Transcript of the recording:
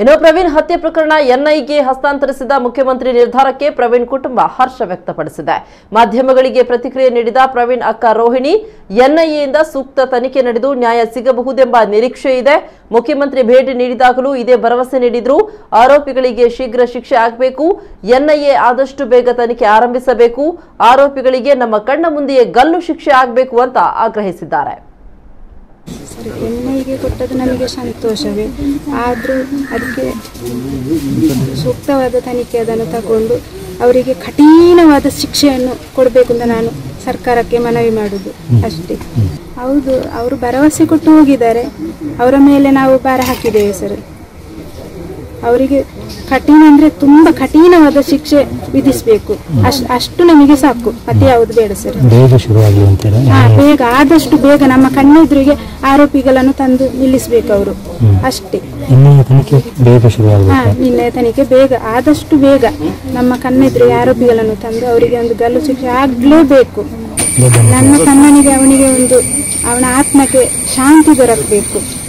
ಇನ್ನು ಪ್ರವೀಣ್ ಹತ್ಯೆ ಪ್ರಕರಣ ಎನ್ಐಗೆ ಹಸ್ತಾಂತರಿಸಿದ ಮುಖ್ಯಮಂತ್ರಿ ನಿರ್ಧಾರಕ್ಕೆ ಪ್ರವೀಣ್ ಕುಟುಂಬ ಹರ್ಷ ವ್ಯಕ್ತಪಡಿಸಿದೆ ಮಾಧ್ಯಮಗಳಿಗೆ ಪ್ರತಿಕ್ರಿಯೆ ನೀಡಿದ ಪ್ರವೀಣ್ ಅಕ್ಕ ರೋಹಿಣಿ ಎನ್ಐಎಯಿಂದ ಸೂಕ್ತ ತನಿಖೆ ನಡೆದು ನ್ಯಾಯ ಸಿಗಬಹುದೆಂಬ ನಿರೀಕ್ಷೆ ಇದೆ ಮುಖ್ಯಮಂತ್ರಿ ಭೇಟಿ ನೀಡಿದಾಗಲೂ ಇದೇ ಭರವಸೆ ನೀಡಿದ್ರು ಆರೋಪಿಗಳಿಗೆ ಶೀಘ್ರ ಶಿಕ್ಷೆ ಆಗಬೇಕು ಎನ್ಐಎ ಆದಷ್ಟು ಬೇಗ ತನಿಖೆ ಆರಂಭಿಸಬೇಕು ಆರೋಪಿಗಳಿಗೆ ನಮ್ಮ ಕಣ್ಣ ಮುಂದೆಯೇ ಗಲ್ಲು ಶಿಕ್ಷೆ ಆಗಬೇಕು ಅಂತ ಆಗ್ರಹಿಸಿದ್ದಾರೆ ಸರಿ ಎಣ್ಣೆಗೆ ಕೊಟ್ಟದ್ದು ನಮಗೆ ಸಂತೋಷವೇ ಆದರೂ ಅದಕ್ಕೆ ಸೂಕ್ತವಾದ ತನಿಖೆ ಅದನ್ನು ತಗೊಂಡು ಅವರಿಗೆ ಕಠಿಣವಾದ ಶಿಕ್ಷೆಯನ್ನು ಕೊಡಬೇಕು ಅಂತ ನಾನು ಸರ್ಕಾರಕ್ಕೆ ಮನವಿ ಮಾಡುದು ಅಷ್ಟೇ ಹೌದು ಅವರು ಭರವಸೆ ಕೊಟ್ಟು ಹೋಗಿದ್ದಾರೆ ಅವರ ಮೇಲೆ ನಾವು ಭಾರ ಹಾಕಿದ್ದೇವೆ ಸರ್ ಅವರಿಗೆ ಕಠಿಣ ಅಂದ್ರೆ ತುಂಬಾ ಕಠಿಣವಾದ ಶಿಕ್ಷೆ ವಿಧಿಸಬೇಕು ಅಷ್ಟು ಅಷ್ಟು ನಮಗೆ ಸಾಕು ಮತ್ತೆ ಯಾವುದು ಬೇಡ ಸರ್ ಬೇಗ ಶುರುವಾಗಲಿ ಅಂತೀರಾ ಹಾ ಬೇಗ ಆದಷ್ಟು ಬೇಗ ನಮ್ಮ ಕಣ್ಣೆದುರಿಗೆ ಆರೋಪಿಗಳನ್ನು ತಂದು ನಿಲ್ಲಿಸಬೇಕು ಅವರು ಅಷ್ಟೇ ಇನ್ನೂ ತನಿಖೆ ಬೇಗ ಹಾ ಶುರುವಾಗಬೇಕು ನಿನ್ನೆ ತನಿಖೆ ಬೇಗ ಆದಷ್ಟು ಬೇಗ ನಮ್ಮ ಕಣ್ಣೆದುರಿಗೆ ಆರೋಪಿಗಳನ್ನು ತಂದು ಅವರಿಗೆ ಒಂದು ಗಲ್ಲು ಶಿಕ್ಷೆ ಆಗ್ಲೇಬೇಕು ನನ್ನ ತಮ್ಮನಿಗೆ ಅವನಿಗೆ ಒಂದು ಅವನ ಆತ್ಮಕ್ಕೆ ಶಾಂತಿ ದೊರಕಬೇಕು